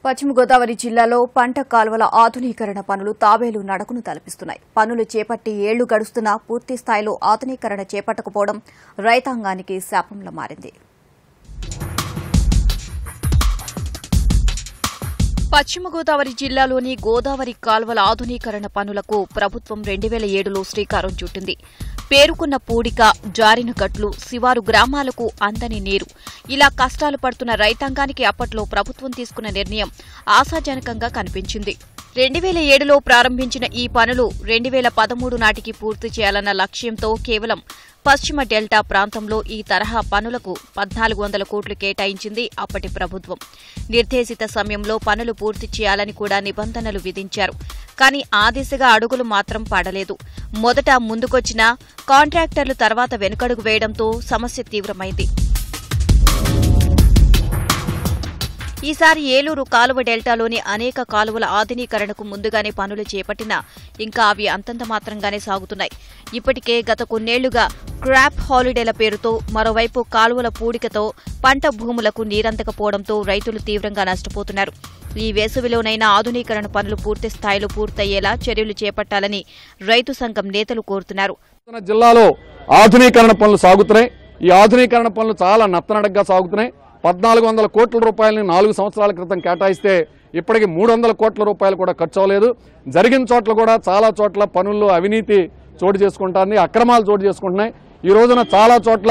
పశ్చిమ గోదావరి జిల్లాలో పంట కాలువల ఆధునీకరణ పనులు తాబేలు నడకను తలపిస్తున్నాయి పనులు చేపట్టి ఏళ్లు గడుస్తున్నా పూర్తి స్థాయిలో ఆధునీకరణ చేపట్టకపోవడం రైతాంగానికి శాపంలా మారింది పశ్చిమ గోదావరి జిల్లాలోని గోదావరి కాల్వల ఆధునీకరణ పనులకు ప్రభుత్వం రెండు వేల ఏడులో శ్రీకారం చుట్టింది పేరుకున్న పూడిక జారిన గట్లు శివారు గ్రామాలకు అందని నీరు ఇలా కష్టాలు పడుతున్న రైతాంగానికి అప్పట్లో ప్రభుత్వం తీసుకున్న నిర్ణయం ఆశాజనకంగా కనిపించింది రెండు వేల ఏడులో ప్రారంభించిన ఈ పనులు రెండు వేల పదమూడు నాటికి పూర్తి చేయాలన్న లక్ష్యంతో కేవలం పశ్చిమ డెల్టా ప్రాంతంలో ఈ తరహా పనులకు పద్నాలుగు వందల కోట్లు కేటాయించింది అప్పటి ప్రభుత్వం నిర్దేశిత సమయంలో పనులు పూర్తి చేయాలని కూడా నిబంధనలు విధించారు కానీ ఆ దిశగా అడుగులు మాత్రం పడలేదు మొదట ముందుకొచ్చిన కాంట్రాక్టర్లు తర్వాత వెనుకడుగు వేయడంతో సమస్య తీవ్రమైంది ఈసారి ఏలూరు కాలువ డెల్టాలోని అనేక కాలువల ఆధునీకరణకు ముందుగానే పనులు చేపట్టినా ఇంకా అవి అంతంత మాత్రంగానే సాగుతున్నాయి ఇప్పటికే గత కొన్నేళ్లుగా క్రాప్ హాలిడేల పేరుతో మరోవైపు కాలువల పూడికతో పంట భూములకు నీరందకపోవడంతో రైతులు తీవ్రంగా నష్టపోతున్నారు ఈ వేసవిలోనైనా ఆధునీకరణ పనులు పూర్తి స్థాయిలో పూర్తయ్యేలా చర్యలు చేపట్టాలని రైతు సంఘం నేతలు కోరుతున్నారు మన జిల్లాలో ఆధునీకరణ పనులు సాగుతున్నాయి ఈ ఆధునీకరణ పనులు చాలా నత్తనడగ్గా సాగుతున్నాయి పద్నాలుగు వందల కోట్ల రూపాయలని నాలుగు సంవత్సరాల క్రితం కేటాయిస్తే ఇప్పటికి మూడు వందల కోట్ల రూపాయలు కూడా ఖర్చు అవ్వలేదు జరిగిన చోట్ల కూడా చాలా చోట్ల పనుల్లో అవినీతి చోటు చేసుకుంటుంది అక్రమాలు చోటు చేసుకుంటున్నాయి ఈ రోజున చాలా చోట్ల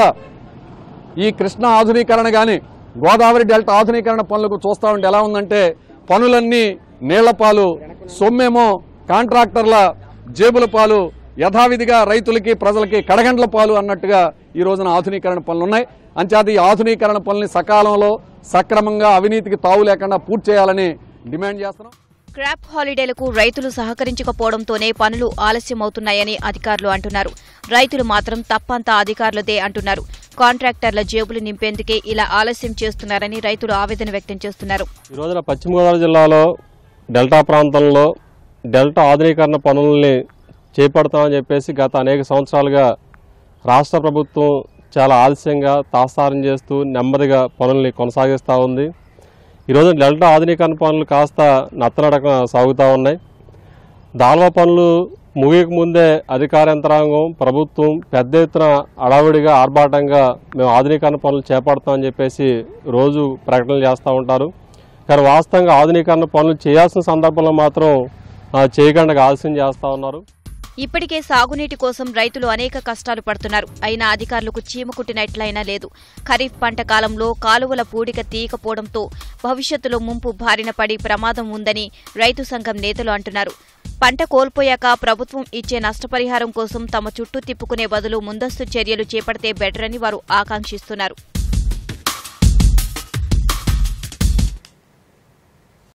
ఈ కృష్ణ ఆధునీకరణ కానీ గోదావరి డెల్టా ఆధునీకరణ పనులకు చూస్తా ఉంటే ఎలా ఉందంటే పనులన్నీ నీళ్ల పాలు సొమ్మేమో కాంట్రాక్టర్ల జేబుల పాలు యథావిధిగా రైతులకి ప్రజలకి కడగండ్ల పాలు అన్నట్టుగా ఈ రోజున ఆధునీకరణ పనులు ఉన్నాయి అంచేత ఈ ఆధునీకరణ పనుల్ని సకాలంలో సక్రమంగా అవినీతికి తావు లేకుండా పూర్తి చేయాలని డిమాండ్ చేస్తున్నాం క్రాప్ హాలిడేలకు రైతులు సహకరించకపోవడంతోనే పనులు ఆలస్యమవుతున్నాయని అధికారులు అంటున్నారు రైతులు మాత్రం తప్పంతా అధికారులదే అంటున్నారు కాంట్రాక్టర్ల జేబులు నింపేందుకే ఇలా ఆలస్యం చేస్తున్నారని రైతులు ఆవేదన వ్యక్తం చేస్తున్నారు ఈ రోజున పశ్చిమ గోదావరి జిల్లాలో డెల్టా ప్రాంతంలో డెల్టా ఆధునీకరణ పనుల్ని చేపడతామని చెప్పేసి గత అనేక సంవత్సరాలుగా రాష్ట్ర ప్రభుత్వం చాలా ఆలస్యంగా తాస్తారం చేస్తూ నెమ్మదిగా పనుల్ని కొనసాగిస్తూ ఉంది ఈరోజు డెల్టా ఆధునీకరణ పనులు కాస్త నత్తనడక సాగుతూ ఉన్నాయి దాల్వ పనులు ముగియక ముందే అధికార యంత్రాంగం ప్రభుత్వం పెద్ద ఎత్తున అడావిడిగా ఆర్భాటంగా మేము ఆధునీకరణ పనులు చేపడతామని చెప్పేసి రోజు ప్రకటనలు చేస్తూ ఉంటారు కానీ వాస్తవంగా ఆధునీకరణ పనులు చేయాల్సిన సందర్భంలో మాత్రం ఆ, చేయకుండా ఆలస్యం చేస్తూ ఉన్నారు ఇప్పటికే సాగునీటి కోసం రైతులు అనేక కష్టాలు పడుతున్నారు అయినా అధికారులకు చీమ కుట్టినట్లయినా లేదు ఖరీఫ్ పంట కాలంలో కాలువల పూడిక తీయకపోవడంతో భవిష్యత్తులో ముంపు బారిన పడి ప్రమాదం ఉందని రైతు సంఘం నేతలు అంటున్నారు పంట కోల్పోయాక ప్రభుత్వం ఇచ్చే నష్టపరిహారం కోసం తమ చుట్టూ తిప్పుకునే బదులు ముందస్తు చర్యలు చేపడితే బెటర్ అని వారు ఆకాంక్షిస్తున్నారు